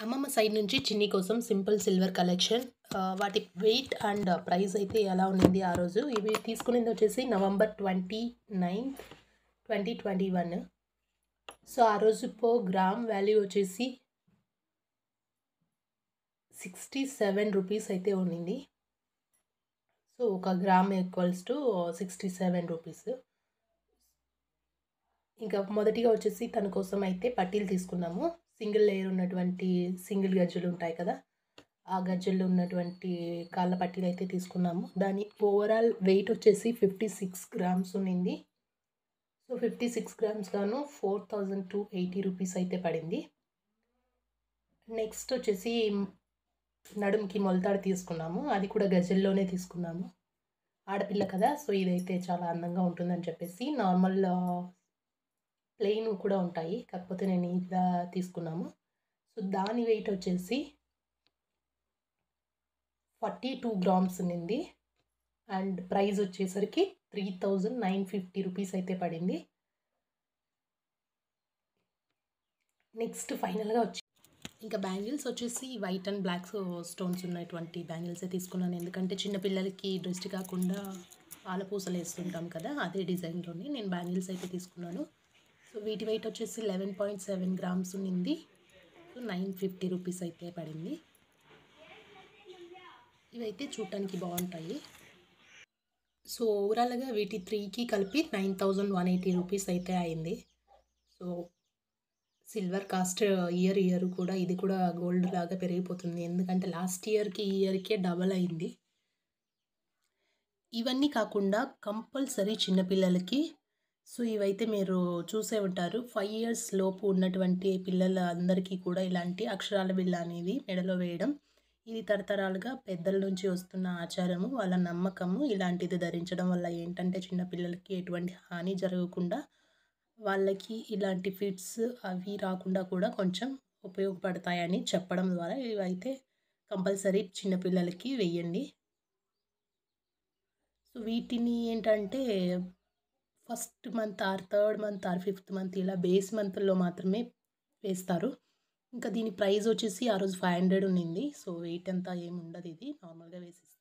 అమ్మమ్మ సైడ్ నుంచి చిన్ని కోసం సింపుల్ సిల్వర్ కలెక్షన్ వాటి వెయిట్ అండ్ ప్రైస్ అయితే ఎలా ఉన్నింది ఆ రోజు ఇవి తీసుకునేది వచ్చేసి November twenty ninth twenty twenty one so ఆ రోజు పో గ్రామ్ వాల్యూ వచ్చేసి సిక్స్టీ సెవెన్ రూపీస్ అయితే ఉన్నింది సో ఒక gram equals to sixty seven rupees ఇంకా మొదటిగా వచ్చేసి తన కోసం అయితే పట్టీలు తీసుకున్నాము సింగిల్ లేయర్ ఉన్నటువంటి సింగిల్ గజ్జలు ఉంటాయి కదా ఆ గజ్జల్లో ఉన్నటువంటి కాళ్ళ పట్టీలు అయితే తీసుకున్నాము దాని ఓవరాల్ వెయిట్ వచ్చేసి ఫిఫ్టీ సిక్స్ గ్రామ్స్ ఉన్నింది సో ఫిఫ్టీ సిక్స్ గ్రామ్స్ గాను four thousand two eighty rupees అయితే పడింది నెక్స్ట్ వచ్చేసి నడుముకి మొలతాడు తీసుకున్నాము అది కూడా గజల్లోనే తీసుకున్నాము ఆడపిల్ల కదా సో ఇదైతే చాలా అందంగా ఉంటుందని చెప్పేసి నార్మల్ ప్లెయిన్ కూడా ఉంటాయి కాకపోతే నేను ఇలా తీసుకున్నాము సో దాని వెయిట్ వచ్చేసి ఫార్టీ టూ గ్రామ్స్ ఉన్నింది అండ్ ప్రైస్ వచ్చేసరికి three thousand nine fifty rupees అయితే పడింది నెక్స్ట్ ఫైనల్గా వచ్చి ఇంకా బ్యాంగిల్స్ వచ్చేసి వైట్ అండ్ బ్లాక్ స్టోన్స్ ఉన్నటువంటి బ్యాంగిల్సే తీసుకున్నాను ఎందుకంటే చిన్నపిల్లలకి దృష్టి కాకుండా పాలపూసలు వేస్తుంటాం కదా అదే డిజైన్లోనే నేను బ్యాంగిల్స్ అయితే తీసుకున్నాను సో వీటి వెయిట్ వచ్చేసి లెవెన్ పాయింట్ సెవెన్ గ్రామ్స్ ఉన్నింది సో నైన్ ఫిఫ్టీ రూపీస్ అయితే పడింది ఇవైతే చూడటానికి బాగుంటాయి సో ఓవరాల్గా వీటి త్రీకి కలిపి nine thousand one eighty rupees అయితే అయింది so silver cost year year కూడా ఇది కూడా గోల్డ్ లాగా పెరిగిపోతుంది ఎందుకంటే లాస్ట్ ఇయర్కి ఈ ఇయర్కే డబల్ అయింది ఇవన్నీ కాకుండా కంపల్సరీ చిన్నపిల్లలకి సో ఇవైతే మీరు చూసే ఉంటారు ఫైవ్ ఇయర్స్ లోపు ఉన్నటువంటి పిల్లల అందరికీ కూడా ఇలాంటి అక్షరాల బిల్ల అనేది మెడలో వేయడం ఇది తరతరాలుగా పెద్దల నుంచి వస్తున్న ఆచారము వాళ్ళ నమ్మకము ఇలాంటిది ధరించడం వల్ల ఏంటంటే చిన్నపిల్లలకి ఎటువంటి హాని జరగకుండా వాళ్ళకి ఇలాంటి ఫిట్స్ అవి రాకుండా కూడా కొంచెం ఉపయోగపడతాయని చెప్పడం ద్వారా ఇవైతే కంపల్సరీ చిన్నపిల్లలకి వెయ్యండి సో వీటిని ఏంటంటే first month or third month or fifth month ఇలా బేస్ మంత్లో మాత్రమే వేస్తారు ఇంకా దీని ప్రైస్ వచ్చేసి ఆ రోజు ఫైవ్ హండ్రెడ్ ఉన్నింది సో వెయిట్ అంతా ఏమి ఉండదు ఇది నార్మల్గా వేసేసి